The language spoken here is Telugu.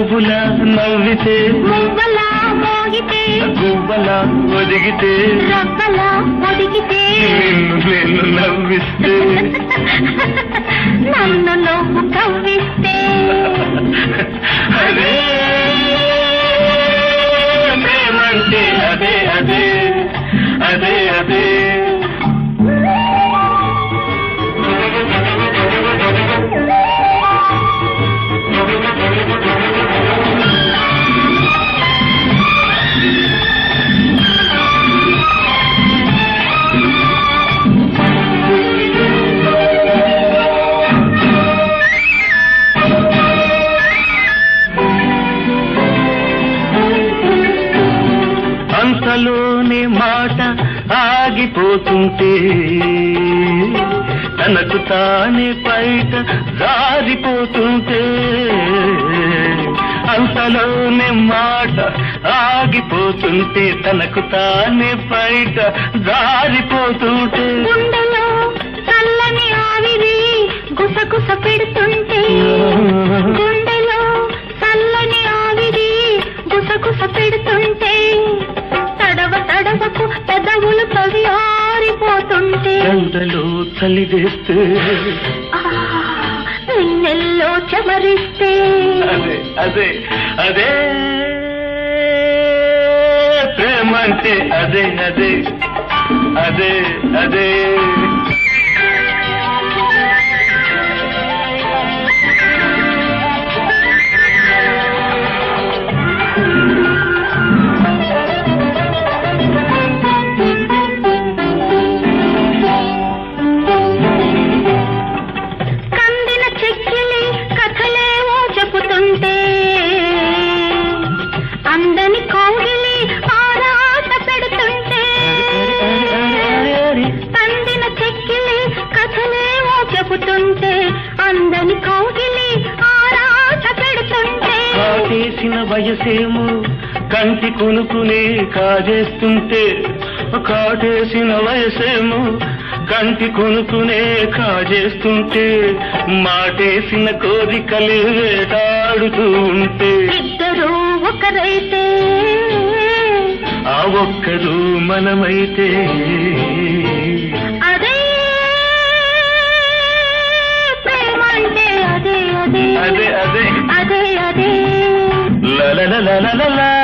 పువ్వులా నవ్వితే మువ్వలా మోగితే గువ్వలా ఒదిగితే రవ్వలా ఒదిగితే నిన్ను నేను నవ్విస్తే నన్ను నువ్వు కవ్విస్తే అదే ప్రేమంటే అదే అదే అదే అదే అంతలోనే మాట ఆగిపోతుంటే తనకు తానే బయట జారిపోతుంటే అంతలోనే మాట ఆగిపోతుంటే తనకు తానే బయట జారిపోతుంటే గుండెలో చల్లని ఆవిరి గుసగుస పెడుతుంటే గుండెలో చల్లని ఆవిరి గుసగుస పెడుతుంటే తడవ తడవకు పెదవులు తవి ఆరిపోతుంటే ఎండలో చలి వేస్తే ఆ, వెన్నెల్లో చెమరిస్తే అదే అదే అదే ప్రేమ అంటే అదే అదే అదే అదే కందిన చెక్కిలి కథలేవో చెబుతుంటే అందని కౌగిలి ఆరాట పెడుతుంటే కందిన చెక్కిలి కథలేవో చెబుతుంటే అందని కౌగిలి ఆరాట పెడుతుంటే కాటేసిన వయసేమో కంటి కొనుకునే కాజేస్తుంటే కాటేసిన వయసేమో కంటి కొనుకునే కాజేస్తుంటే మాటేసిన కోరికలే వేటాడుతూ ఉంటే ఇద్దరు ఒకరైతే ఆ ఒక్కరు మనమైతే అదే ప్రేమ అంటే అదే అదే అదే అదే అదే అదే ల ల ల ల ల ల ల